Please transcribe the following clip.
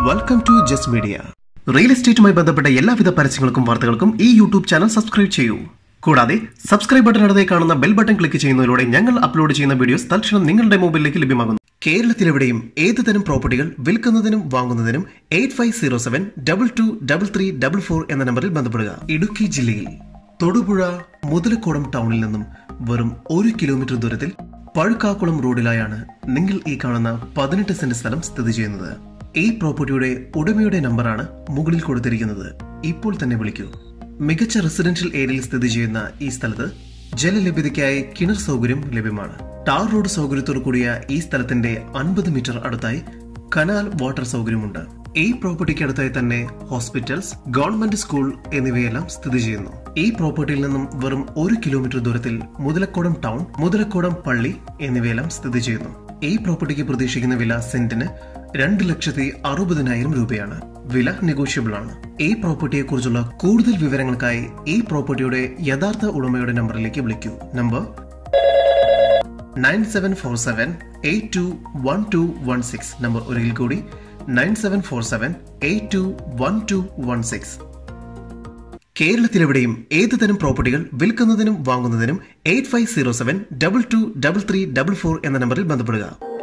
welcome to just media real എസ്റ്റേറ്റുമായി ബന്ധപ്പെട്ട എല്ലാവിധ പരസ്യങ്ങൾക്കും വാർത്തകൾക്കും ഈ യൂട്യൂബ് ചാനൽ സബ്സ്ക്രൈബ് ചെയ്യൂ കൂടാതെ സബ്സ്ക്രൈബ് ബട്ടൺ അടുത്തേ കാണുന്ന ബെൽ ബട്ടൺ ക്ലിക്ക് ചെയ്യുന്നതിലൂടെ ഞങ്ങൾ അപ്ലോഡ് ചെയ്യുന്ന വീഡിയോസ് തൽക്ഷണം നിങ്ങളുടെ മൊബൈലിലേക്ക് ലഭ്യമാകുന്നു കേരളത്തിലെവിടെയും ഏത് തരം പ്രോപ്പർട്ടികൾ വിൽക്കുന്നതിനും വാങ്ങുന്നതിനും eight five zero seven double two double three double four എന്ന നമ്പറിൽ ബന്ധപ്പെടുക ഇടുക്കി ജില്ലയിൽ തൊടുപുഴ മുതലക്കോടം ടൗണിൽ നിന്നും വെറും ഒരു കിലോമീറ്റർ ദൂരത്തിൽ പഴുക്കാക്കുളം റോഡിലായാണ് നിങ്ങൾ ഈ കാണുന്ന പതിനെട്ട് സെന്റ് സ്ഥലം സ്ഥിതി ചെയ്യുന്നത് ഈ പ്രോപ്പർട്ടിയുടെ ഉടമയുടെ നമ്പറാണ് മുകളിൽ കൊടുത്തിരിക്കുന്നത് ഇപ്പോൾ തന്നെ വിളിക്കൂ മികച്ച റെസിഡൻഷ്യൽ ഏരിയയിൽ സ്ഥിതി ചെയ്യുന്ന ഈ സ്ഥലത്ത് ജലലഭ്യതയ്ക്കായി കിണർ സൗകര്യം ലഭ്യമാണ് ടാർ റോഡ് സൗകര്യത്തോടു കൂടിയ ഈ സ്ഥലത്തിന്റെ അൻപത് മീറ്റർ അടുത്തായി കനാൽ വാട്ടർ സൗകര്യമുണ്ട് ഈ പ്രോപ്പർട്ടിക്ക് അടുത്തായി തന്നെ ഹോസ്പിറ്റൽസ് ഗവൺമെന്റ് സ്കൂൾ എന്നിവയെല്ലാം സ്ഥിതി ചെയ്യുന്നു ഈ പ്രോപ്പർട്ടിയിൽ നിന്നും വെറും ഒരു കിലോമീറ്റർ ദൂരത്തിൽ മുതലക്കോടം ടൗൺ മുതലക്കോടം പള്ളി എന്നിവയെല്ലാം സ്ഥിതി ചെയ്യുന്നു ഈ പ്രോപ്പർട്ടിക്ക് പ്രതീക്ഷിക്കുന്ന വില സെന്റിന് രണ്ട് ലക്ഷത്തി അറുപതിനായിരം രൂപയാണ് വില നെഗോഷ്യബിൾ ആണ് ഈ പ്രോപ്പർട്ടിയെ കുറിച്ചുള്ള കൂടുതൽ വിവരങ്ങൾക്കായി ഈ പ്രോപ്പർട്ടിയുടെ യഥാർത്ഥ ഉടമയുടെ നമ്പറിലേക്ക് വിളിക്കൂ number nine seven four seven eight two one two one six number ഒരിക്കൽ കൂടി nine seven four seven eight two one two one six കേരളത്തിലെവിടെയും ഏത് തരം പ്രോപ്പർട്ടികൾ വിൽക്കുന്നതിനും വാങ്ങുന്നതിനും eight five zero seven double two double three double four എന്ന നമ്പറിൽ ബന്ധപ്പെടുക